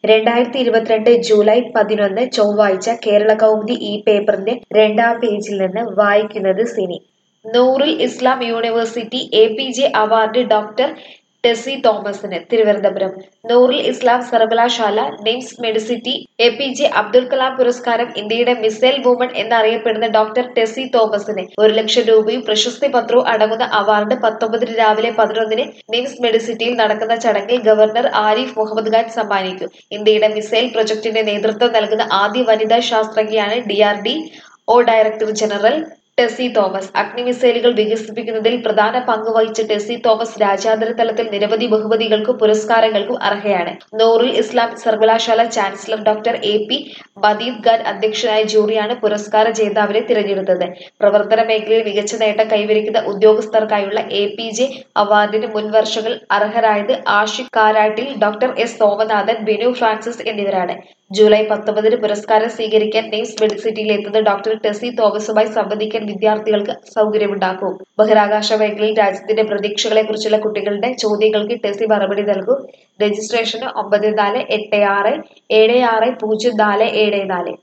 രണ്ടായിരത്തി ഇരുപത്തിരണ്ട് ജൂലൈ പതിനൊന്ന് ചൊവ്വാഴ്ച കേരള കൗമുദി ഈ പേപ്പറിന്റെ രണ്ടാം പേജിൽ നിന്ന് വായിക്കുന്നത് Cini Noorul Islam university A P J award doctor Tessy തോമസിന് തിരുവനന്തപുരം നൂറുൽ ഇസ്ലാം സർവകലാശാല NIMS medicity A P J Abdul Kalam പുരസ്കാരം ഇന്ത്യയുടെ മിസൈൽ വുമൺ എന്നറിയപ്പെടുന്ന ഡോക്ടർ ടെസി തോമസിന് ഒരു ലക്ഷം രൂപയും പ്രശസ്തി പത്രവും അടങ്ങുന്ന അവാർഡ് പത്തൊമ്പതിന് രാവിലെ പതിനൊന്നിന് നിംസ് മെഡിസിറ്റിയിൽ നടക്കുന്ന ചടങ്ങിൽ ഗവർണർ ആരിഫ് മുഹമ്മദ് ഖാൻ സമ്മാനിക്കും ഇന്ത്യയുടെ മിസൈൽ പ്രൊജക്ടിന് നേതൃത്വം നൽകുന്ന ആദ്യ വനിതാ ശാസ്ത്രജ്ഞയാണ് D R D O director general Tessy Thomas Agni മിസൈലുകൾ വികസിപ്പിക്കുന്നതിൽ പ്രധാന പങ്ക് വഹിച്ച ടെസി തോമസ് രാജ്യാന്തര തലത്തിൽ നിരവധി ബഹുമതികൾക്കും പുരസ്കാരങ്ങൾക്കും അർഹയാണ് നൂറുൽ ഇസ്ലാം സർവകലാശാല chancellor doctor A P Madeed Khan അധ്യക്ഷനായ ജൂറിയാണ് പുരസ്കാര ജേതാവിനെ തിരഞ്ഞെടുത്തത് പ്രവർത്തന മേഖലയിൽ മികച്ച നേട്ടം കൈവരിക്കുന്ന ഉദ്യോഗസ്ഥർക്കായുള്ള എ പി ജെ അവാർഡിന് മുൻ വർഷങ്ങൾ അർഹരായത് Ashiq Karattil doctor S Somanathan Binu Francis എന്നിവരാണ് ജൂലൈ പത്തൊമ്പതിന് പുരസ്കാരം സ്വീകരിക്കാൻ നെയ്സ് മെഡിസിറ്റിയിൽ എത്തുന്ന ഡോക്ടർ ടെസി തോമസുമായി സംവദിക്കാൻ വിദ്യാർത്ഥികൾക്ക് സൗകര്യമുണ്ടാക്കും ബഹിരാകാശ മേഖലയിൽ രാജ്യത്തിന്റെ പ്രതീക്ഷകളെക്കുറിച്ചുള്ള കുട്ടികളുടെ ചോദ്യങ്ങൾക്ക് ടെസി മറുപടി നൽകും രജിസ്ട്രേഷന് ഒമ്പത് നാല് എട്ട് ആറ് ഏഴ് ആറ് പൂജ്യം നാല് ഏഴ് നാല്